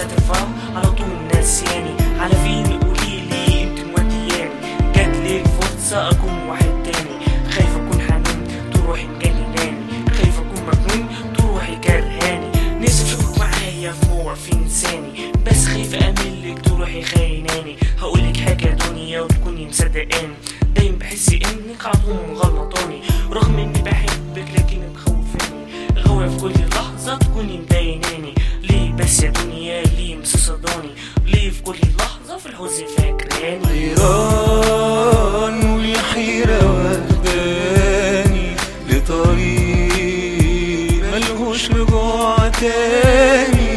ساعة الفرح على طول ناسياني على فين قوليلي انت مودياني جاتلي الفرصة اكون واحد تاني خايف اكون حنين تروحي مجنناني خايف اكون مجنون تروحي كرهاني نفسي اشوفك معايا في موقف انساني بس خايف املك تروحي خايناني هقولك حاجة يا دنيا وتكوني مصدقاني دايما بحس انك على طول مغلطاني رغم اني بحبك لكن مخوفاني غاوية في كل لحظة تكوني مضايقاني ليه بس يا دنيا ليه مصداني ليه في كل لحظة في الحزن فاكراني حيران والحيرة واخداني لطريق ملهوش رجوع تاني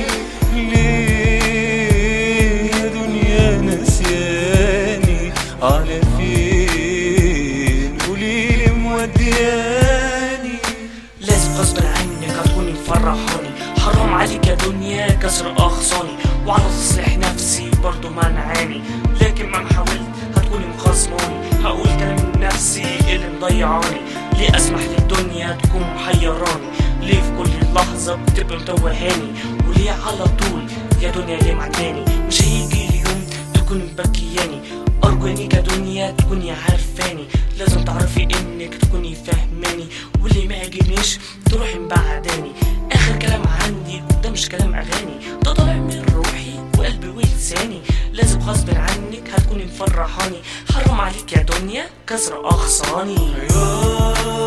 ليه يا دنيا نسياني على فين قوليلي مودياني لازم غصب عنك هتكوني مفرحاني حرام عليك يا دنيا كسر اغصاني وعلى تصليح نفسي برضو منعاني لكن مهما حاولت هتكوني مخصماني هقول كلام نفسي اللي مضيعاني ليه اسمح للدنيا تكون محيراني ليه في كل لحظة بتبقى متوهاني وليه على طول يا دنيا ليه معداني مش هيجي اليوم تكون مبكياني أرجو إنك يا دنيا تكوني عارفاني لازم تعرفي إنك تكوني فاهماني واللي ما يعجبنيش تروحي مبعداني آخر كلام عندي ده مش كلام أغاني ده طالع من روحي وقلبي ولساني لازم غصب عنك هتكوني مفرحاني حرام عليك يا دنيا كسر أغصاني حيران